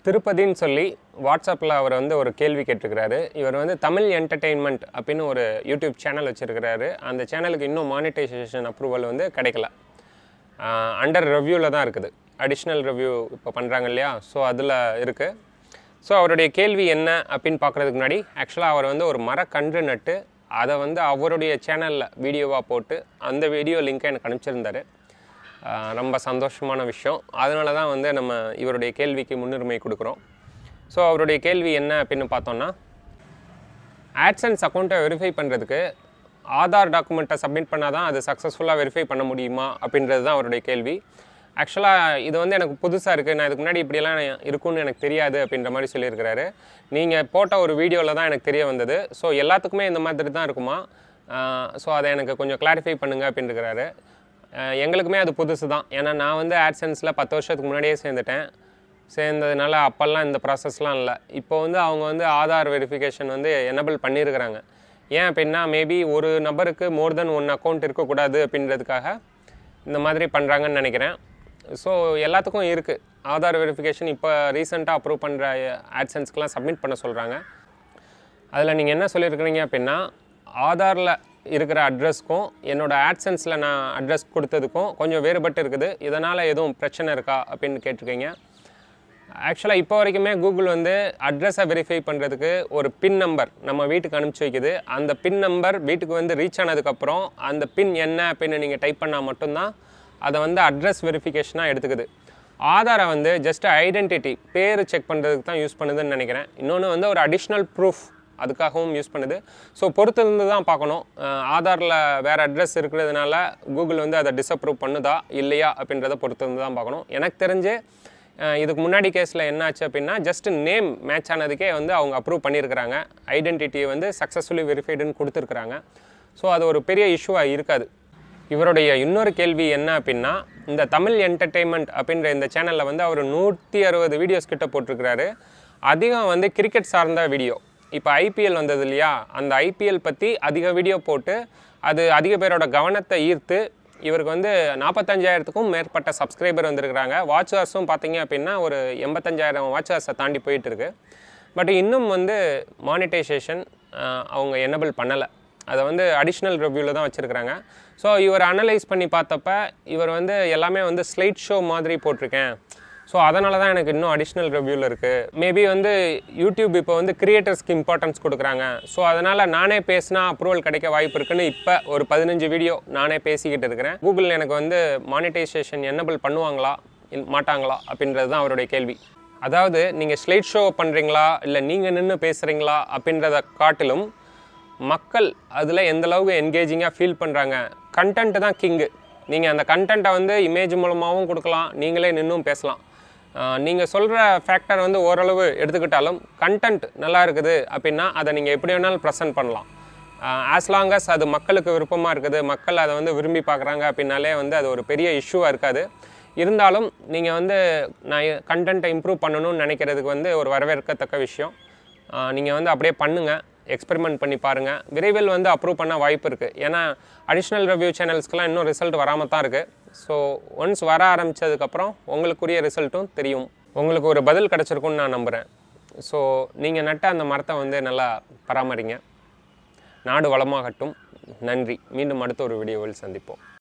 திருப்பதின்னு சொல்லி வாட்ஸ்அப்பில் அவர் வந்து ஒரு கேள்வி கேட்டிருக்கிறாரு இவர் வந்து தமிழ் என்டர்டெயின்மெண்ட் அப்படின்னு ஒரு யூடியூப் சேனல் வச்சுருக்கிறாரு அந்த சேனலுக்கு இன்னும் மானிட்டைசேஷன் அப்ரூவல் வந்து கிடைக்கல அண்டர் ரிவ்யூவில் தான் இருக்குது அடிஷ்னல் ரிவ்யூ இப்போ பண்ணுறாங்க இல்லையா ஸோ அதில் இருக்குது ஸோ அவருடைய கேள்வி என்ன அப்படின்னு பார்க்குறதுக்கு முன்னாடி ஆக்சுவலாக அவர் வந்து ஒரு மரக்கன்று நட்டு அதை வந்து அவருடைய சேனலில் வீடியோவாக போட்டு அந்த வீடியோ லிங்க்கை எனக்கு அனுப்பிச்சிருந்தாரு ஆஹ் ரொம்ப சந்தோஷமான விஷயம் அதனால தான் வந்து நம்ம இவருடைய கேள்விக்கு முன்னுரிமை கொடுக்குறோம் ஸோ அவருடைய கேள்வி என்ன அப்படின்னு பார்த்தோம்னா ஆட்சன்ஸ் அக்கௌண்ட்டை வெரிஃபை பண்ணுறதுக்கு ஆதார் டாக்குமெண்ட்டை சப்மிட் பண்ணால் தான் அது சக்ஸஸ்ஃபுல்லாக வெரிஃபை பண்ண முடியுமா அப்படின்றது தான் அவருடைய கேள்வி ஆக்சுவலாக இது வந்து எனக்கு புதுசாக இருக்குது நான் இதுக்கு முன்னாடி இப்படியெல்லாம் இருக்கும்னு எனக்கு தெரியாது அப்படின்ற மாதிரி சொல்லியிருக்கிறாரு நீங்கள் போட்ட ஒரு வீடியோவில் தான் எனக்கு தெரிய வந்தது ஸோ எல்லாத்துக்குமே இந்த மாதிரி தான் இருக்குமா ஸோ அதை எனக்கு கொஞ்சம் கிளாரிஃபை பண்ணுங்க அப்படின்னு இருக்கிறாரு அஹ் எங்களுக்குமே அது புதுசு தான் ஏன்னா நான் வந்து ஆட்சன்ஸில் பத்து வருஷத்துக்கு முன்னாடியே சேர்ந்துட்டேன் சேர்ந்ததுனால அப்போல்லாம் இந்த ப்ராசஸ்லாம் இல்லை இப்போ வந்து அவங்க வந்து ஆதார் வெரிஃபிகேஷன் வந்து எனபிள் பண்ணியிருக்கிறாங்க ஏன் அப்படின்னா மேபி ஒரு நபருக்கு மோர் தென் ஒன் அக்கௌண்ட் இருக்கக்கூடாது அப்படின்றதுக்காக இந்த மாதிரி பண்ணுறாங்கன்னு நினைக்கிறேன் ஸோ எல்லாத்துக்கும் இருக்குது ஆதார் வெரிஃபிகேஷன் இப்போ ரீசெண்டாக அப்ரூவ் பண்ணுற ஆட்சன்ஸ்க்கெலாம் சப்மிட் பண்ண சொல்கிறாங்க அதில் நீங்கள் என்ன சொல்லியிருக்கிறீங்க அப்படின்னா ஆதாரில் இருக்கிற அட்ரஸ்க்கும் என்னோடய ஆட்சன்ஸில் நான் அட்ரஸ் கொடுத்ததுக்கும் கொஞ்சம் வேறுபட்டு இருக்குது இதனால் எதுவும் பிரச்சனை இருக்கா அப்படின்னு கேட்டிருக்கீங்க ஆக்சுவலாக இப்போ வரைக்குமே கூகுள் வந்து அட்ரஸை வெரிஃபை பண்ணுறதுக்கு ஒரு பின் நம்பர் நம்ம வீட்டுக்கு அனுப்பிச்சி வைக்குது அந்த பின் நம்பர் வீட்டுக்கு வந்து ரீச் ஆனதுக்கப்புறம் அந்த பின் என்ன அப்படின்னு நீங்கள் டைப் பண்ணால் மட்டும்தான் அதை வந்து அட்ரஸ் வெரிஃபிகேஷனாக எடுத்துக்குது ஆதாரை வந்து ஜஸ்ட் ஐடென்டிட்டி பேர் செக் பண்ணுறதுக்கு தான் யூஸ் பண்ணுதுன்னு நினைக்கிறேன் இன்னொன்று வந்து ஒரு அடிஷ்னல் ப்ரூஃப் அதுக்காகவும் யூஸ் பண்ணுது ஸோ பொறுத்திருந்து தான் பார்க்கணும் ஆதாரில் வேறு அட்ரஸ் இருக்கிறதுனால கூகுள் வந்து அதை டிஸ்அப்ரூவ் பண்ணுதா இல்லையா அப்படின்றத பொறுத்திருந்து தான் பார்க்கணும் எனக்கு தெரிஞ்சு அஹ் இதுக்கு முன்னாடி கேஸில் என்னாச்சு அப்படின்னா ஜஸ்ட் நேம் மேட்ச் ஆனதுக்கே வந்து அவங்க அப்ரூவ் பண்ணியிருக்கிறாங்க ஐடென்டிட்டியை வந்து சக்ஸஸ்ஃபுல்லி வெரிஃபைடுன்னு கொடுத்துருக்குறாங்க ஸோ அது ஒரு பெரிய இஷ்யூவாக இருக்காது இவருடைய இன்னொரு கேள்வி என்ன அப்படின்னா இந்த தமிழ் என்டர்டெயின்மெண்ட் அப்படின்ற இந்த சேனலில் வந்து அவர் நூற்றி அறுபது வீடியோஸ் கிட்ட போட்டிருக்கிறாரு அதிகம் வந்து கிரிக்கெட் சார்ந்த வீடியோ இப்போ ஐபிஎல் வந்தது இல்லையா அந்த ஐபிஎல் பற்றி அதிக வீடியோ போட்டு அது அதிக பேரோட கவனத்தை ஈர்த்து இவருக்கு வந்து நாற்பத்தஞ்சாயிரத்துக்கும் மேற்பட்ட சப்ஸ்கிரைபர் வந்திருக்கிறாங்க வாட்ச் ஹவர்ஸும் பார்த்தீங்க அப்படின்னா ஒரு எண்பத்தஞ்சாயிரம் வாட்ச் ஹவர்ஸை தாண்டி போயிட்டு இருக்கு பட் இன்னும் வந்து மானிட்டைசேஷன் அவங்க எனபிள் பண்ணலை அதை வந்து அடிஷ்னல் ரிவ்யூவில் தான் வச்சுருக்கிறாங்க ஸோ இவர் அனலைஸ் பண்ணி பார்த்தப்ப இவர் வந்து எல்லாமே வந்து ஸ்லைட் ஷோ மாதிரி போட்டிருக்கேன் ஸோ அதனால தான் எனக்கு இன்னும் அடிஷ்னல் ரிவ்யூவில் இருக்குது மேபி வந்து யூடியூப் இப்போ வந்து கிரியேட்டர்ஸ்க்கு இம்பார்ட்டன்ஸ் கொடுக்குறாங்க ஸோ அதனால் நானே பேசினா அப்ரூவல் கிடைக்க வாய்ப்பு இருக்குன்னு இப்போ ஒரு பதினஞ்சு வீடியோ நானே பேசிக்கிட்டு இருக்கிறேன் கூகுள் எனக்கு வந்து மானிட்டைசேஷன் என்னபிள் பண்ணுவாங்களா இல்- மாட்டாங்களா அப்படின்றது தான் அவருடைய கேள்வி அதாவது நீங்கள் ஸ்லைட் ஷோ பண்ணுறீங்களா இல்லை நீங்கள் நின்று பேசுகிறீங்களா அப்படின்றத காட்டிலும் மக்கள் அதில் எந்த அளவுக்கு என்கேஜிங்காக ஃபீல் பண்ணுறாங்க கண்டென்ட் தான் கிங்கு நீங்கள் அந்த கண்டென்ட்டை வந்து இமேஜ் மூலமாகவும் கொடுக்கலாம் நீங்களே நின்றும் பேசலாம் நீங்கள் சொல்கிற ஃபேக்டர் வந்து ஓரளவு எடுத்துக்கிட்டாலும் கண்டென்ட் நல்லா இருக்குது அப்படின்னா அதை நீங்கள் எப்படி வேணாலும் ப்ரெசென்ட் பண்ணலாம் ஆஸ் லாங் as அது மக்களுக்கு விருப்பமாக இருக்குது மக்கள் அதை வந்து விரும்பி பார்க்குறாங்க அப்படின்னாலே வந்து அது ஒரு பெரிய இஷ்யூவாக இருக்காது இருந்தாலும் நீங்கள் வந்து நான் கண்டென்ட்டை இம்ப்ரூவ் பண்ணணும்னு நினைக்கிறதுக்கு வந்து ஒரு வரவேற்கத்தக்க விஷயம் நீங்கள் வந்து அப்படியே பண்ணுங்கள் எக்ஸ்பெரிமெண்ட் பண்ணி பாருங்கள் விரைவில் வந்து அப்ரூவ் பண்ண வாய்ப்பு இருக்குது ஏன்னா அடிஷ்னல் ரிவ்யூ சேனல்ஸ்க்கெலாம் இன்னும் ரிசல்ட் வராமல் தான் இருக்குது ஸோ ஒன்ஸ் வர ஆரம்பித்ததுக்கப்புறம் உங்களுக்குரிய ரிசல்ட்டும் தெரியும் உங்களுக்கு ஒரு பதில் கிடச்சிருக்கும்னு நான் நம்புகிறேன் ஸோ நீங்கள் நட்ட அந்த மரத்தை வந்து நல்லா பராமரிங்க நாடு வளமாகட்டும் நன்றி மீண்டும் அடுத்த ஒரு வீடியோவில் சந்திப்போம்